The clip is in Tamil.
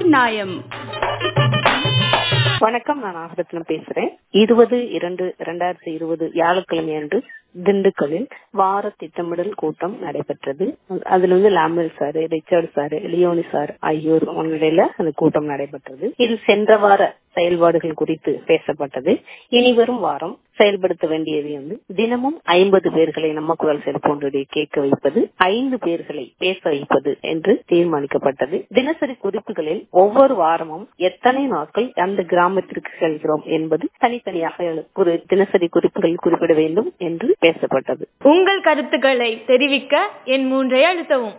நாயம் வணக்கம் நான் நாகரத்னம் பேசுறேன் இருபது இரண்டு இரண்டாயிரத்தி இருபது வியாழக்கிழமை அன்று திண்டுக்கல்லில் வார திட்டமிடல் கூட்டம் நடைபெற்றது அதுல வந்து லாமல் sir Richard sir Leoni sir ஆகியோர் முன்னிலையில அந்த கூட்டம் நடைபெற்றது இது சென்ற வார செயல்பாடுகள் குறித்து பேசப்பட்டது இனி வரும் வாரம் செயல்படுத்த வேண்டியது வந்து தினமும் ஐம்பது பேர்களை நம்ம குரல் செல்போன்றுடைய கேட்க வைப்பது ஐந்து பேர்களை பேச வைப்பது என்று தீர்மானிக்கப்பட்டது தினசரி குறிப்புகளில் ஒவ்வொரு வாரமும் எத்தனை நாட்கள் அந்த கிராமத்திற்கு செல்கிறோம் என்பது தனித்தனியாக ஒரு தினசரி குறிப்புகள் குறிப்பிட வேண்டும் என்று பேசப்பட்டது உங்கள் கருத்துக்களை தெரிவிக்க என் மூன்றை அழுத்தவும்